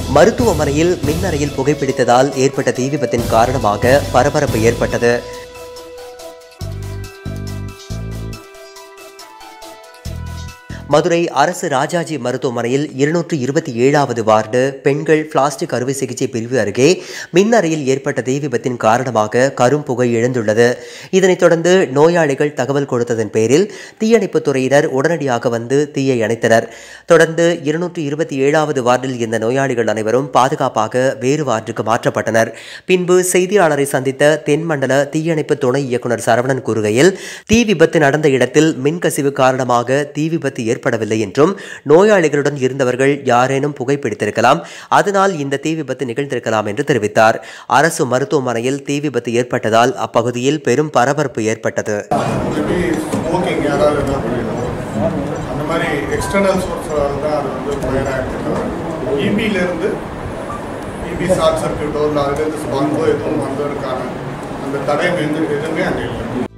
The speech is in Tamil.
மருத்துவமனையில் மின்னறையில் புகைப்பிடித்ததால் ஏற்பட்ட தீ விபத்தின் காரணமாக பரபரப்பு ஏற்பட்டது மதுரை அரசு ராஜாஜி மருத்துவமனையில் இருநூற்று இருபத்தி ஏழாவது வார்டு பெண்கள் பிளாஸ்டிக் அறுவை சிகிச்சை பிரிவு அருகே மின்னறையில் ஏற்பட்ட தீ விபத்தின் காரணமாக கரும் புகை எழுந்துள்ளது இதனைத் தொடர்ந்து நோயாளிகள் தகவல் கொடுத்ததன் பேரில் தீயணைப்புத் துறையினர் உடனடியாக வந்து தீயை அணைத்தனர் தொடர்ந்து இருநூற்று இருபத்தி ஏழாவது வார்டில் இருந்த நோயாளிகள் அனைவரும் பாதுகாப்பாக வேறு வார்டுக்கு மாற்றப்பட்டனர் பின்பு செய்தியாளரை சந்தித்த தென்மண்டல தீயணைப்பு துணை இயக்குனர் சரவணன் கூறுகையில் தீ விபத்து நடந்த இடத்தில் மின்கசிவு காரணமாக தீ விபத்து ஏற்படவில்லை என்றும் நோயாளிகளுடன் இருந்தவர்கள் யாரேனும் புகைப்பிடித்திருக்கலாம் அதனால் இந்த தீ விபத்து நிகழ்ந்திருக்கலாம் என்று தெரிவித்தார் அரசு மருத்துவமனையில் தீ விபத்து ஏற்பட்டதால் அப்பகுதியில் பெரும் பரபரப்பு ஏற்பட்டது மேபி ஸ்மோக்கிங் யாராவது இருந்தால் பண்ணிடுவோம் அந்த மாதிரி எக்ஸ்டர்னல் சோர்ஸால் தான் அது வந்து ஃபயர் ஆகிட்டு இபியிலேருந்து இபி ஷார்ட் சர்க்கியூட்டோ இல்லை அதுலேருந்து ஸ்பாங்கோ எதுவும் வந்ததற்கான அந்த தடயம் எது எதுவுமே அங்கே இல்லை